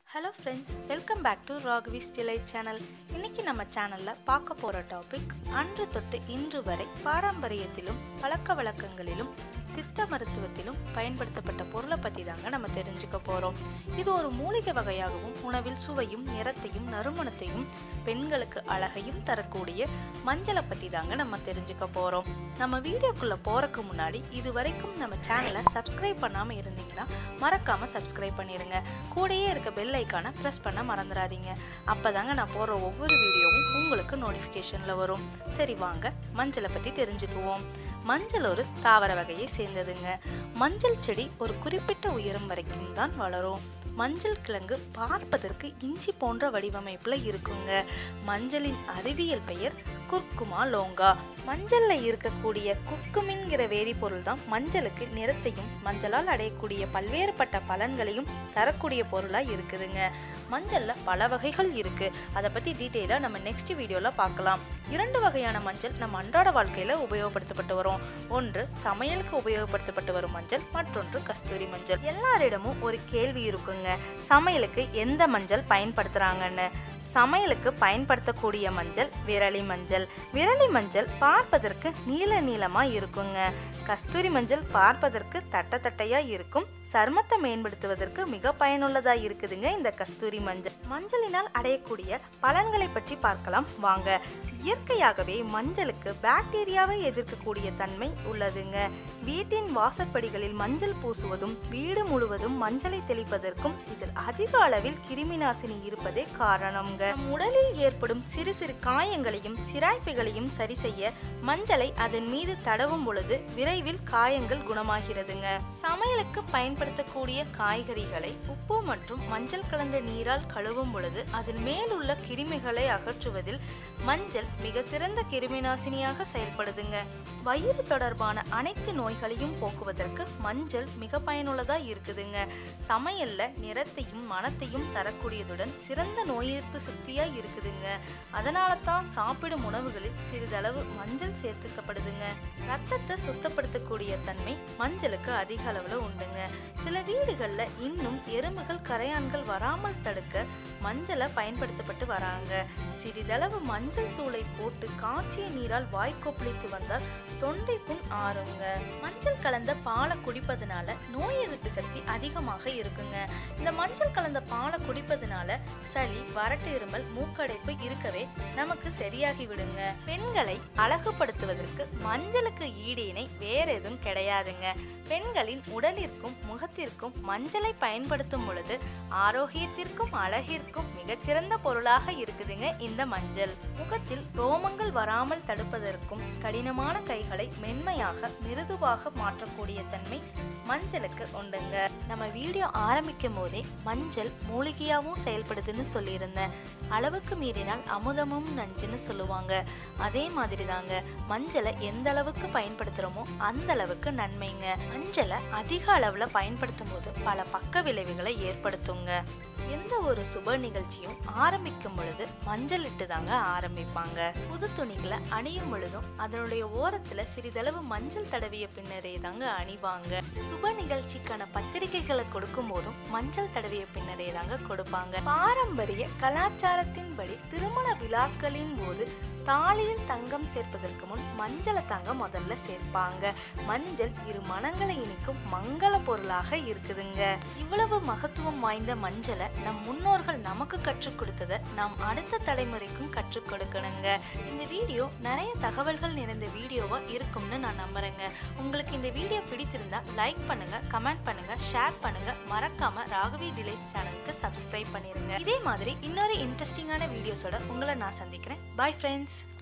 hello friends welcome back to Ragavi's delight channel இன்னைக்கு நம்ம சேனலில் பார்க்க போகிற டாபிக் அன்று தொட்டு இன்று வரை பாரம்பரியத்திலும் பழக்க வழக்கங்களிலும் சித்த மருத்துவத்திலும் பயன்படுத்தப்பட்ட பொருளை பற்றி தாங்க நம்ம தெரிஞ்சுக்க போகிறோம் இது ஒரு மூலிகை வகையாகவும் உணவில் சுவையும் நிறத்தையும் நறுமணத்தையும் பெண்களுக்கு அழகையும் தரக்கூடிய மஞ்சளை பற்றி தாங்க நம்ம தெரிஞ்சுக்க போகிறோம் நம்ம வீடியோக்குள்ளே போகிறக்கு முன்னாடி இது வரைக்கும் நம்ம சேனலை சப்ஸ்கிரைப் பண்ணாமல் இருந்தீங்கன்னா மறக்காமல் சப்ஸ்கிரைப் பண்ணிடுங்க கூடயே இருக்க பெல் ஐக்கானை ப்ரெஸ் பண்ண மறந்துடாதீங்க அப்போ தாங்க நான் போடுற ஒவ்வொரு வீடியோவும் உங்களுக்கு நோட்டிஃபிகேஷனில் வரும் சரி வாங்க மஞ்சளை பற்றி தெரிஞ்சுக்குவோம் மஞ்சள் ஒரு தாவர வகையை சேர்ந்ததுங்க மஞ்சள் செடி ஒரு குறிப்பிட்ட உயரம் வரைக்கும் தான் வளரும் மஞ்சள் கிழங்கு பார்ப்பதற்கு இஞ்சி போன்ற வடிவமைப்பில் இருக்குங்க மஞ்சளின் அறிவியல் பெயர் குர்குமா லோங்கா மஞ்சள்ல இருக்கக்கூடிய குக்குமின்கிற வேதிப்பொருள் தான் மஞ்சளுக்கு நிறத்தையும் மஞ்சளால் அடையக்கூடிய பல்வேறுபட்ட பலன்களையும் தரக்கூடிய பொருளா இருக்குதுங்க மஞ்சள்ல பல வகைகள் இருக்கு அதை பத்தி டீட்டெயிலாக நம்ம நெக்ஸ்ட் வீடியோல பார்க்கலாம் இரண்டு வகையான மஞ்சள் நம்ம அன்றாட வாழ்க்கையில உபயோகப்படுத்தப்பட்டு வரும் ஒன்று சமையலுக்கு உபயோகப்படுத்தப்பட்டு வரும் மஞ்சள் மற்றொன்று கஸ்தூரி மஞ்சள் எல்லாரிடமும் ஒரு கேள்வி இருக்குங்க சமையலுக்கு எந்த மஞ்சள் பயன்படுத்துறாங்கன்னு சமையலுக்கு பயன்படுத்தக்கூடிய மஞ்சள் விரலி மஞ்சள் விரலி மஞ்சள் பார்ப்பதற்கு நீல நீளமா இருக்குங்க கஸ்தூரி மஞ்சள் பார்ப்பதற்கு தட்ட தட்டையா இருக்கும் சருமத்தை மேம்படுத்துவதற்கு மிக பயனுள்ளதா இருக்குதுங்க இந்த கஸ்தூரி மஞ்சள் மஞ்சளினால் அடையக்கூடிய பலன்களை பற்றி பார்க்கலாம் வாங்க இயற்கையாகவே மஞ்சளுக்கு பாக்டீரியாவை எதிர்க்கக்கூடிய தன்மை உள்ளதுங்க வீட்டின் வாசற்படிகளில் மஞ்சள் பூசுவதும் வீடு முழுவதும் மஞ்சளை தெளிப்பதற்கும் இதில் அதிக அளவில் கிருமி நாசினி இருப்பதே காரணம்ங்க நம் உடலில் ஏற்படும் சிறு சிறு காயங்களையும் சிராய்ப்புகளையும் சரி செய்ய மஞ்சளை அதன் மீது தடவும் பொழுது விரைவில் காயங்கள் குணமாகிறதுங்க சமையலுக்கு பயன்படுத்தக்கூடிய காய்கறிகளை உப்பு மற்றும் மஞ்சள் கலந்த நீரால் கழுவும் பொழுது அதில் மேலுள்ள கிருமிகளை அகற்றுவதில் மஞ்சள் மிக சிறந்த கிருமிநாசினியாக செயல்படுதுங்க வயிறு தொடர்பான அனைத்து நோய்களையும் போக்குவதற்கு மஞ்சள் மிக பயனுள்ளதா இருக்குதுங்க சமையல்ல நிறத்தையும் மனத்தையும் தரக்கூடியதுடன் சிறந்த நோய் எதிர்ப்பு சக்தியா இருக்குதுங்க அதனால தான் சாப்பிடும் உணவுகளில் சிறிதளவு மஞ்சள் சேர்த்துக்கப்படுதுங்க ரத்தத்தை சுத்தப்படுத்தக்கூடிய தன்மை மஞ்சளுக்கு அதிக அளவுல உண்டுங்க சில வீடுகள்ல இன்னும் எறும்புகள் கரையான்கள் வராமல் தடுக்க மஞ்சளை பயன்படுத்தப்பட்டு வராங்க சிறிதளவு மஞ்சள் தூளை போட்டு காய்ச்சிய நீரால் வாய் கொப்பளித்து வந்தால் தொண்டை புண் ஆறுங்க மஞ்சள் கலந்த பாலை குடிப்பதனால நோய் எதிர்ப்பு சக்தி அதிகமாக இருக்குங்க இந்த மஞ்சள் கலந்த பாலை குடிப்பதனால சளி வறட்டு இருமல் மூக்கடைப்பு இருக்கவே நமக்கு சரியாகி விடுங்க பெண்களை அழகுபடுத்துவதற்கு மஞ்சளுக்கு ஈடு இணை வேற எதுவும் கிடையாதுங்க பெண்களின் உடலிற்கும் முகத்திற்கும் மஞ்சளை பயன்படுத்தும் பொழுது ஆரோக்கியத்திற்கும் அழகிற்கும் மிகச்சிறந்த பொருளாக இருக்குதுங்க இந்த மஞ்சள் முகத்தில் ரோமங்கள் வராமல் தடுப்பதற்கும் கடினமான கைகளை மென்மையாக மிருதுவாக மாற்றக்கூடிய தன்மை மஞ்சளுக்கு உண்டுங்க நம்ம வீடியோ ஆரம்பிக்கும் போதே மஞ்சள் மூலிகையாகவும் செயல்படுதுன்னு சொல்லியிருந்தேன் அளவுக்கு மீறினால் அமுதமும் நஞ்சுன்னு சொல்லுவாங்க அதே மாதிரி தாங்க மஞ்சளை எந்த அளவுக்கு பயன்படுத்துகிறோமோ அந்த அளவுக்கு நன்மைங்க மஞ்சளை அதிக அளவில் பயன்படுத்தும் போது பல பக்க விளைவுகளை ஏற்படுத்துங்க எந்த ஒரு சுப நிகழ்ச்சியும் ஆரம்பிக்கும் பொழுது மஞ்சள் இட்டு தாங்க ஆரம்பிப்பாங்க புது துணிகளை அணியும் பொழுதும் அதனுடைய ஓரத்துல சிறிதளவு மஞ்சள் தடவிய பின்னரே தாங்க அணிவாங்க சுப நிகழ்ச்சிக்கான பத்திரிகைகளை கொடுக்கும் போதும் மஞ்சள் தடவிய பின்னரே தாங்க கொடுப்பாங்க பாரம்பரிய கலாச்சாரத்தின்படி திருமண விழாக்களின் போது தாலியில் தங்கம் சேர்ப்பதற்கு முன் மஞ்சளை தாங்க முதல்ல சேர்ப்பாங்க மஞ்சள் இரு மனங்களை இணைக்கும் மங்கள பொருளாக இருக்குதுங்க இவ்வளவு மகத்துவம் வாய்ந்த மஞ்சளை நம் முன்னோர்கள் நமக்கு கற்றுக் கொடுத்ததை நாம் அடுத்த தலைமுறைக்கும் கற்றுக் கொடுக்கணுங்க இந்த வீடியோ நிறைய தகவல்கள் நிறைந்த வீடியோவா இருக்கும்னு நான் நம்புறேங்க உங்களுக்கு இந்த வீடியோ பிடித்திருந்தா லைக் பண்ணுங்க கமெண்ட் பண்ணுங்க ஷேர் பண்ணுங்க மறக்காம ராகவி டிலைஸ் சேனலுக்கு சப்ஸ்கிரைப் பண்ணிருங்க இதே மாதிரி இன்னொரு இன்ட்ரெஸ்டிங்கான வீடியோஸோட உங்களை நான் சந்திக்கிறேன் பாய் ஃப்ரெண்ட்ஸ்